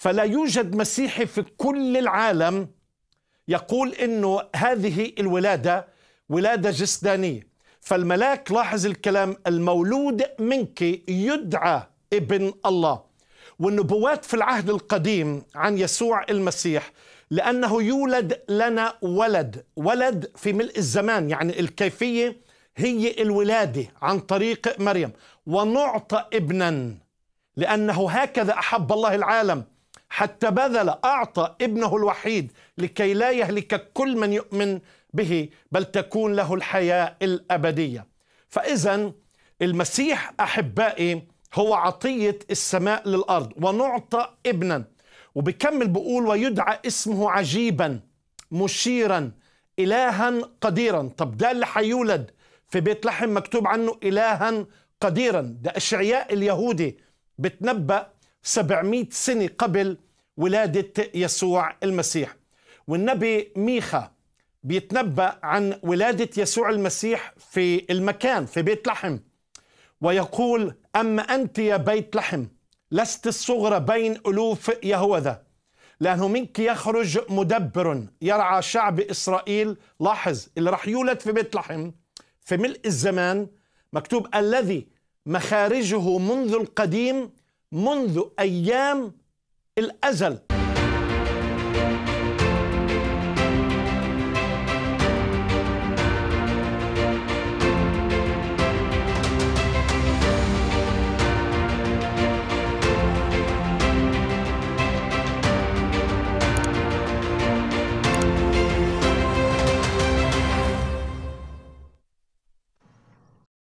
فلا يوجد مسيحي في كل العالم يقول انه هذه الولاده ولاده جسدانيه فالملاك لاحظ الكلام المولود منك يدعى ابن الله والنبوات في العهد القديم عن يسوع المسيح لانه يولد لنا ولد ولد في ملء الزمان يعني الكيفيه هي الولاده عن طريق مريم ونعطى ابنا لانه هكذا احب الله العالم حتى بذل اعطى ابنه الوحيد لكي لا يهلك كل من يؤمن به بل تكون له الحياه الابديه فاذا المسيح احبائي هو عطيه السماء للارض ونعطى ابنا وبكمل بقول ويدعى اسمه عجيبا مشيرا الها قديرا طب ده اللي حيولد في بيت لحم مكتوب عنه الها قديرا ده اشعياء اليهودي بتنبأ 700 سنة قبل ولادة يسوع المسيح والنبي ميخا بيتنبأ عن ولادة يسوع المسيح في المكان في بيت لحم ويقول أما أنت يا بيت لحم لست الصغرى بين ألوف يهوذا لأنه منك يخرج مدبر يرعى شعب إسرائيل لاحظ اللي راح يولد في بيت لحم في ملء الزمان مكتوب الذي مخارجه منذ القديم منذ أيام الأزل